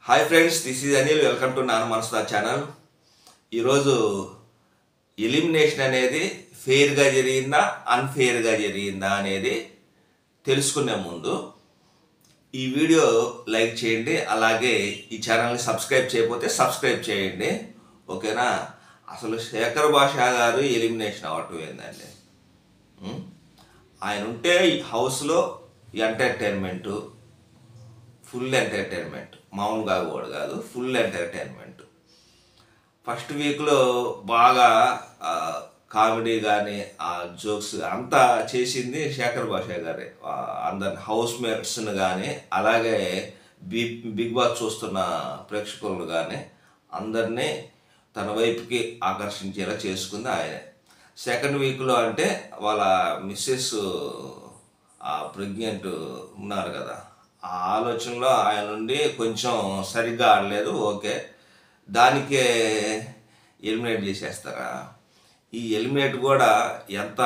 Hi friends this is Anil welcome to నాన్న మనసుదా channel ఈరోజు ఎలిమినేషన్ అనేది ఫెయిర్గా జరిగిందా అన్ఫెయిర్గా జరిగిందా అనేది తెలుసుకునే ముందు ఈ వీడియో లైక్ చేయండి అలాగే ఈ ఛానల్ని సబ్స్క్రైబ్ చేయకపోతే సబ్స్క్రైబ్ చేయండి ఓకేనా అసలు శేఖర్ భాషా గారు ఎలిమినేషన్ అవ్వటం ఏందండి ఉం? ఆయన ఉంటే ఈ హౌస్లో ఎంటర్టైన్మెంటు ఫుల్ ఎంటర్టైన్మెంట్ మామూలుగా కూడా కాదు ఫుల్ ఎంటర్టైన్మెంట్ ఫస్ట్ వీక్లో బాగా ఆ, కామెడీ కానీ ఆ జోక్స్ అంతా చేసింది శేఖర్ భాష గారే ఆ, అందరిని హౌస్ మేట్స్ని కానీ అలాగే బి బిగ్ బాస్ చూస్తున్న ప్రేక్షకులను కానీ అందరినీ తన వైపుకి ఆకర్షించేలా చేసుకుంది ఆయనే సెకండ్ వీక్లో అంటే వాళ్ళ మిస్సెస్ ప్రెగ్నెంట్ ఉన్నారు కదా ఆ ఆలోచనలో ఆయన నుండి కొంచెం సరిగ్గా ఆడలేదు ఓకే దానికే ఎలిమినేట్ చేసేస్తారా ఈ ఎలిమినేట్ కూడా ఎంత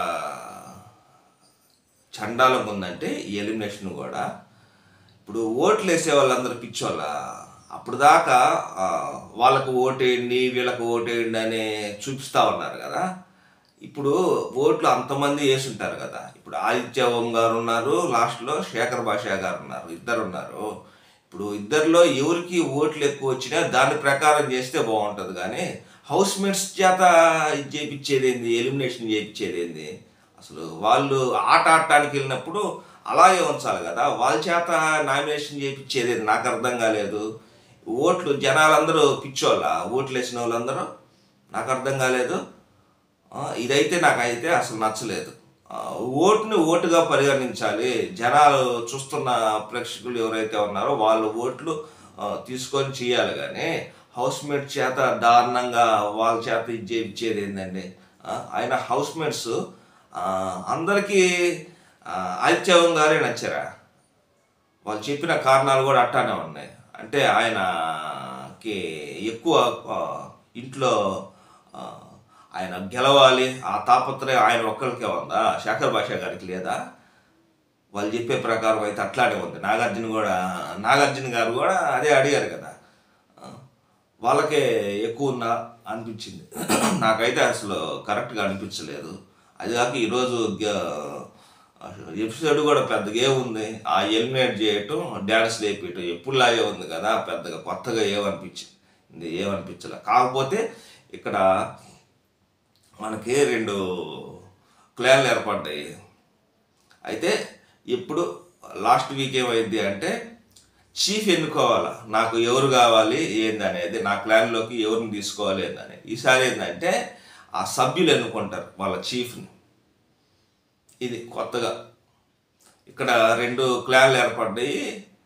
చండాలంగా ఉందంటే ఈ ఎలిమినేషన్ కూడా ఇప్పుడు ఓట్లు వేసే వాళ్ళందరూ పిచ్చోళ్ళ అప్పుడు దాకా ఆ, వాళ్ళకు ఓటేయండి వీళ్ళకు ఓటేయండి అని చూపిస్తూ ఉన్నారు కదా ఇప్పుడు ఓట్లు అంతమంది వేసుంటారు కదా ఇప్పుడు ఆదిత్య ఓం గారు ఉన్నారు లాస్ట్లో శేఖర్ భాషా గారు ఉన్నారు ఇద్దరు ఉన్నారు ఇప్పుడు ఇద్దరిలో ఎవరికి ఓట్లు ఎక్కువ వచ్చినా దాని ప్రకారం చేస్తే బాగుంటుంది కానీ హౌస్ మేట్స్ చేత ఇది చేయించేది ఏంది ఎలిమినేషన్ చేయించేది ఏంది అసలు వాళ్ళు ఆట ఆడటానికి వెళ్ళినప్పుడు అలాగే ఉంచాలి కదా వాళ్ళ చేత నామినేషన్ చేయించేది ఏంది? నాకు అర్థం కాలేదు ఓట్లు జనాలందరూ పిచ్చోళ్ళ ఓట్లు వేసిన వాళ్ళందరూ నాకు అర్థం కాలేదు ఆ, ఇదైతే నాకైతే అసలు నచ్చలేదు ఆ, ఓటుని ఓటుగా పరిగణించాలి జనాలు చూస్తున్న ప్రేక్షకులు ఎవరైతే ఉన్నారో వాళ్ళు ఓట్లు ఆ, తీసుకొని చేయాలి కానీ హౌస్ మేట్ చేత దారుణంగా వాళ్ళ చేత ఇది చేయించేది ఏంటండి ఆ, ఆయన హౌస్ మేట్స్ అందరికీ ఆ, ఆదిత్యవం గారే నచ్చారా వాళ్ళు చెప్పిన కారణాలు కూడా అట్టానే ఉన్నాయి అంటే ఆయనకి ఎక్కువ ఆ, ఇంట్లో ఆ, ఆయన గెలవాలి ఆ తాపత్రయం ఆయన ఒక్కరికే ఉందా శేఖర్ భాష గారికి లేదా వాళ్ళు చెప్పే ప్రకారం అయితే అట్లానే ఉంది నాగార్జున కూడా నాగార్జున గారు కూడా అదే అడిగారు కదా ఆ, వాళ్ళకే ఎక్కువ ఉందా అనిపించింది నాకైతే అసలు కరెక్ట్గా అనిపించలేదు అది కాక ఈరోజు ఎపిసోడ్ కూడా పెద్దగా ఏముంది ఆ ఎలిమినేట్ చేయటం డ్యాన్స్ లేపేయటం ఎప్పుడులాగే ఉంది కదా పెద్దగా కొత్తగా ఏమనిపించింది ఏమనిపించలే కాకపోతే ఇక్కడ మనకి రెండు క్లాన్లు ఏర్పడ్డాయి అయితే ఇప్పుడు లాస్ట్ వీక్ ఏమైంది అంటే చీఫ్ ఎన్నుకోవాలా నాకు ఎవరు కావాలి ఏంది అనేది నా ప్లాన్లోకి ఎవరిని తీసుకోవాలి ఏందని ఈసారి ఏంటంటే ఆ సభ్యులు ఎన్నుకుంటారు వాళ్ళ చీఫ్ని ఇది కొత్తగా ఇక్కడ రెండు క్లాన్లు ఏర్పడ్డాయి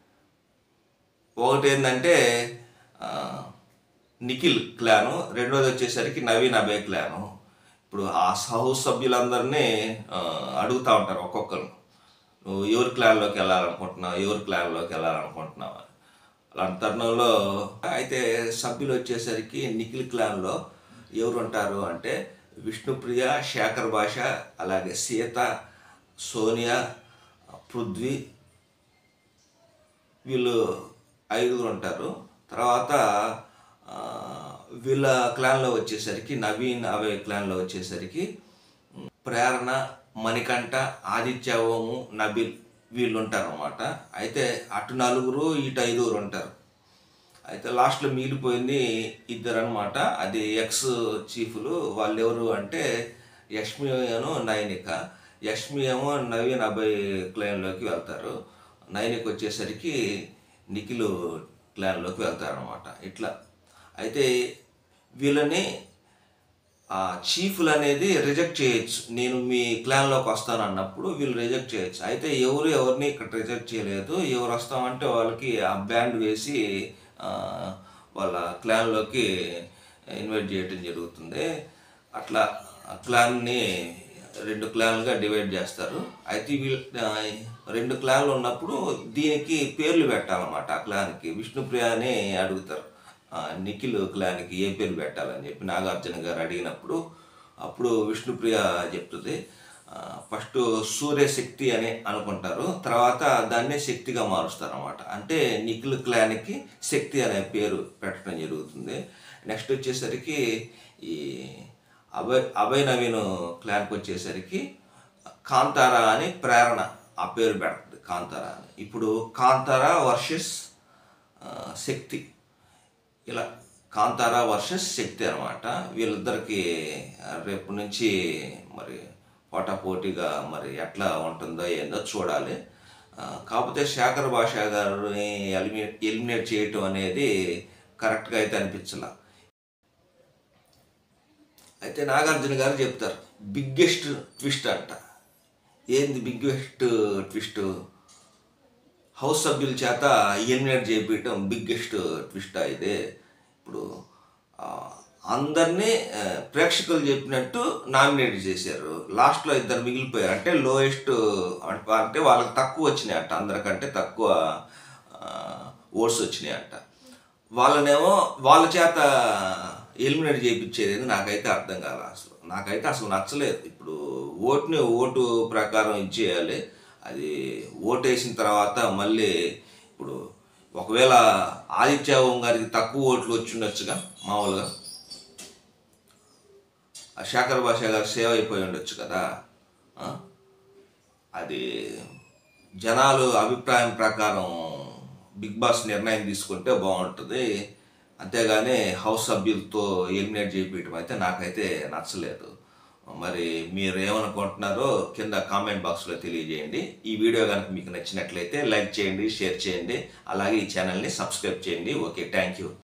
ఒకటి ఏంటంటే ఆ, నిఖిల్ క్లాను రెండోది వచ్చేసరికి నవీన్ అభయ్ క్లాను ఇప్పుడు ఆ హౌస్ సభ్యులందరినీ ఆ, అడుగుతూ ఉంటారు ఒక్కొక్కరు నువ్వు ఎవరి క్లాన్లోకి వెళ్ళాలనుకుంటున్నావు ఎవరి క్లాన్లోకి వెళ్ళాలనుకుంటున్నావు అని. అలాంటి తరుణంలో అయితే సభ్యులు వచ్చేసరికి నిఖిల్ క్లాన్లో ఎవరు ఉంటారు అంటే విష్ణుప్రియ శేఖర్ భాష అలాగే సీత సోనియా పృథ్వీ వీళ్ళు ఐదుగురు ఉంటారు తర్వాత ఆ, వీళ్ళ క్లాన్లో వచ్చేసరికి నవీన్ అవే క్లాన్లో వచ్చేసరికి ఉమ్, ప్రేరణ మణికంఠ ఆదిత్య ఓము నబిల్ వీళ్ళు ఉంటారు అనమాట అయితే అటు నలుగురు ఇటు ఐదుగురు ఉంటారు అయితే లాస్ట్లో మిగిలిపోయింది ఇద్దరు అనమాట అది ఎక్స్ చీఫ్లు వాళ్ళు ఎవరు అంటే యష్మి అను నైనిక యష్మి ఏమో నవీన్ అబ్బాయి క్లైన్లోకి వెళ్తారు నైనిక వచ్చేసరికి నిఖిల్ క్లాన్లోకి వెళ్తారు అనమాట ఇట్లా అయితే వీళ్ళని ఆ చీఫ్లు అనేది రిజెక్ట్ చేయొచ్చు నేను మీ క్లాన్లోకి వస్తాను అన్నప్పుడు వీళ్ళు రిజెక్ట్ చేయొచ్చు అయితే ఎవరు ఎవరిని ఇక్కడ రిజెక్ట్ చేయలేదు ఎవరు వస్తామంటే వాళ్ళకి ఆ బ్యాండ్ వేసి ఆ, వాళ్ళ క్లాన్లోకి ఇన్వైట్ చేయడం జరుగుతుంది అట్లా ఆ క్లాన్ని రెండు క్లాన్లుగా డివైడ్ చేస్తారు అయితే వీళ్ళు ఆ, రెండు క్లాన్లు ఉన్నప్పుడు దీనికి పేర్లు పెట్టాలన్నమాట ఆ క్లాన్కి విష్ణుప్రియ అని అడుగుతారు ఆ, నిఖిల్ క్లాన్కి ఏ పేరు పెట్టాలని చెప్పి నాగార్జున గారు అడిగినప్పుడు అప్పుడు విష్ణుప్రియ చెప్తుంది ఫస్ట్ సూర్యశక్తి అని అనుకుంటారు తర్వాత దాన్నే శక్తిగా మారుస్తారు అనమాట అంటే నిఖిల్ క్లాన్కి శక్తి అనే పేరు పెట్టడం జరుగుతుంది నెక్స్ట్ వచ్చేసరికి ఈ అభయ్ అభయ్ నవీన్ క్లాన్కి వచ్చేసరికి కాంతారా అని ప్రేరణ ఆ పేరు పెడుతుంది కాంతారా అని ఇప్పుడు కాంతారా వర్సెస్ శక్తి ఇలా కాంతారా వర్సెస్ శక్తి అనమాట వీళ్ళిద్దరికి రేపు నుంచి మరి పోటాపోటీగా మరి ఎట్లా ఉంటుందో ఏందో చూడాలి ఆ, కాకపోతే శేఖర్ భాష గారిని ఎలిమినేట్ ఎలిమినేట్ చేయటం అనేది కరెక్ట్గా అయితే అనిపించలా అయితే నాగార్జున గారు చెప్తారు బిగ్గెస్ట్ ట్విస్ట్ అంట ఏంది బిగ్గెస్ట్ ట్విస్ట్ హౌస్ సభ్యుల చేత ఎలిమినేట్ చేపించడం బిగ్గెస్ట్ ట్విస్ట్ ఇదే ఇప్పుడు ఆ, అందరినీ ఆ, ప్రేక్షకులు చెప్పినట్టు నామినేట్ చేశారు లాస్ట్లో ఇద్దరు మిగిలిపోయారు అంటే లోయెస్ట్ అంటే వాళ్ళకి తక్కువ వచ్చినాయి అంట అందరికంటే తక్కువ ఓట్స్ వచ్చినాయి అంట వాళ్ళనేమో వాళ్ళ చేత ఎలిమినేట్ చేయించేది ఏంది నాకైతే అర్థం కాదు అసలు నాకైతే అసలు నచ్చలేదు ఇప్పుడు ఓటుని ఓటు ప్రకారం ఇచ్చేయాలి అది ఓటు వేసిన తర్వాత మళ్ళీ ఇప్పుడు ఒకవేళ ఆదిత్య ఓం గారికి తక్కువ ఓట్లు వచ్చి ఉండొచ్చుగా మామూలుగా ఆ శేఖర్ భాష గారు సేవ్ అయిపోయి ఉండొచ్చు కదా ఆ? అది జనాలు అభిప్రాయం ప్రకారం బిగ్ బాస్ నిర్ణయం తీసుకుంటే బాగుంటుంది అంతేగాని హౌస్ సభ్యులతో ఎలిమినేట్ చేయించడం అయితే నాకైతే నచ్చలేదు మరి మీరు ఏమనుకుంటున్నారో కింద కామెంట్ బాక్స్లో తెలియజేయండి ఈ వీడియో కనుక మీకు నచ్చినట్లయితే లైక్ చేయండి షేర్ చేయండి అలాగే ఈ ఛానల్ని సబ్స్క్రైబ్ చేయండి ఓకే థ్యాంక్ యూ